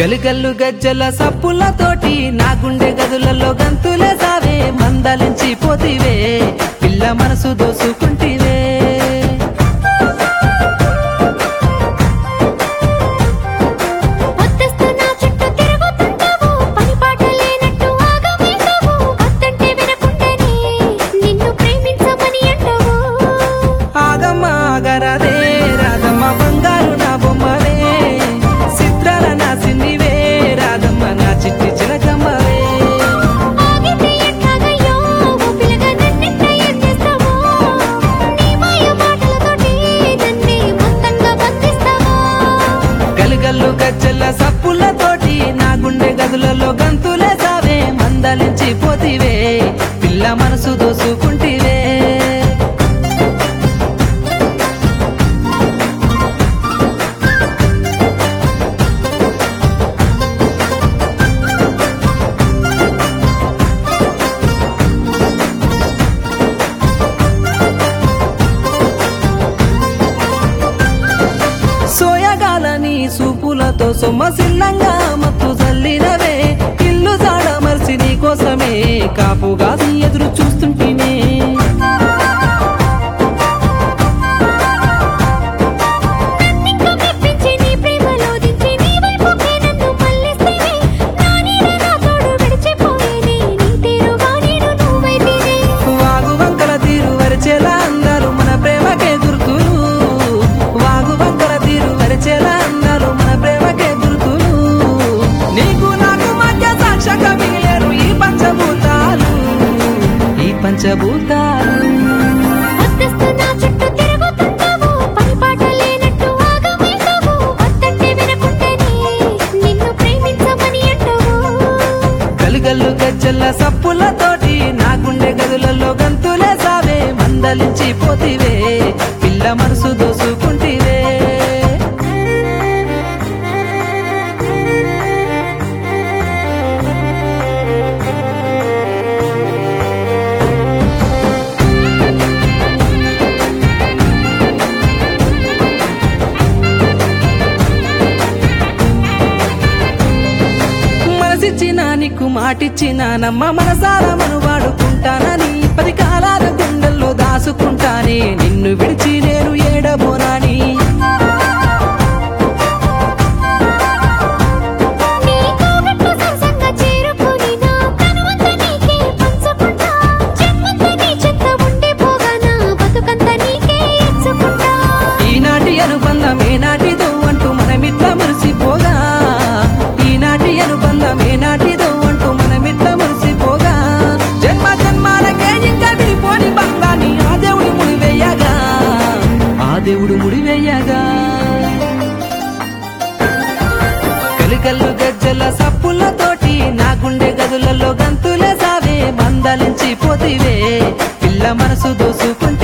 గలిగల్లు గజ్జల సప్పులతోటి నా గుండె గదులలో గంతులే సావే మందలించి పోతివే పిల్ల మనసు దోసుకుంటివే వద్దస్తున్నా చుట్టూ తిరుగుతుంటావు పని పాట లేనట్టు ఆగమేశావు వద్దంటే వినకుండానే నిన్ను ప్రేమించమని అంటావు ఆగమ్మ ఆగరాదే రాధమ్మ బంగారు నా బొమ్మవే చిత్రాల నా సిన్నివే రాధమ్మ నా చిట్టి చిలకమ్మవే ఆగితే ఎట్లాగయ్యో ఓ పిల్లగా నన్నెంత ఏం చేస్తావో నీ మాయ మాటలతోటి నన్నే మొత్తంగా బంధిస్తావో గలుగల్లు గజ్జల సప్పులతోటి నా గుండె గదులలో గంతులే సావే మందలించి పోతివే పిల్ల మనసు దోసుకుంటివే సోయగాలని సూపులతో సొమ్మసిల్లంగా మత్తు జల్లినవే ఇల్లు జాడ మరిసి నీ కోసమే కాపుగా ఎదురు చూస్తుంటేనే నన్నింకా మెప్పించి నీ ప్రేమలో దించి నీ వైపుకే నన్ను మళ్ళిస్తేనే నా నీడ నా తోడు విడిచిపోయేనే నీ తీరుగా నేను నువ్వైతేనే వాగు వంకల తీరు వరిచేలా అన్నారు మన ప్రేమకే గుర్తులు వాగు వంకల తీరు వరిచేలా అన్నారు మన ప్రేమకే గుర్తులు నీకు నాకు మధ్య సాక్షక మిగిలేరు ఈ పంచభూతాలు ఈ పంచభూతాలు వద్దస్తున్నా చుట్టూ తిరుగుతుంటావు పని పాట లేనట్టు ఆగమేశావు వద్దంటే వినకుండానే నిన్ను ప్రేమించమని అంటావు గలుగల్లు గజ్జల్ల సప్పులతోటి నా గుండె గదులలో గంతులే సావే మందలించి పోతివే పిల్ల మనసు దోసుకుంటివే మనసిచ్చిన నీకు మాటిచ్చిన నమ్మ మనసార మను వాడుకుంటానని పది కాలాల గుండెల్లో దాసుకుంటానే నిన్ను విడిచి నేను ఏడబోనాని నీ కోగట్లు సరసంగా చేరుకొని నా తనువంత నీకే పంచుకుంటా జన్మంత నీ చెంత ఉండిపోగా నా బతుకంత నీకే ఇచ్చుకుంటా ఈనాటి అనుబంధం ఏనాటిదో అంటూ మనమిట్ల మురిసిపోగా ఈనాటి అనుబంధం ఏనాటిదో అంటూ మనమిట్ల మురిసిపోగా జన్మ జన్మాలకే ఇంకా విడిపోని బంధాన్ని ఆ దేవుడు ముడివేయగా ఆ దేవుడు ముడివేయగా కలికల్లు గజ్జల సప్పులతోటి నా గుండె గదులలో గంతులే సావే మందలించి పోతివే పిల్ల మనసు దోసుకుంటే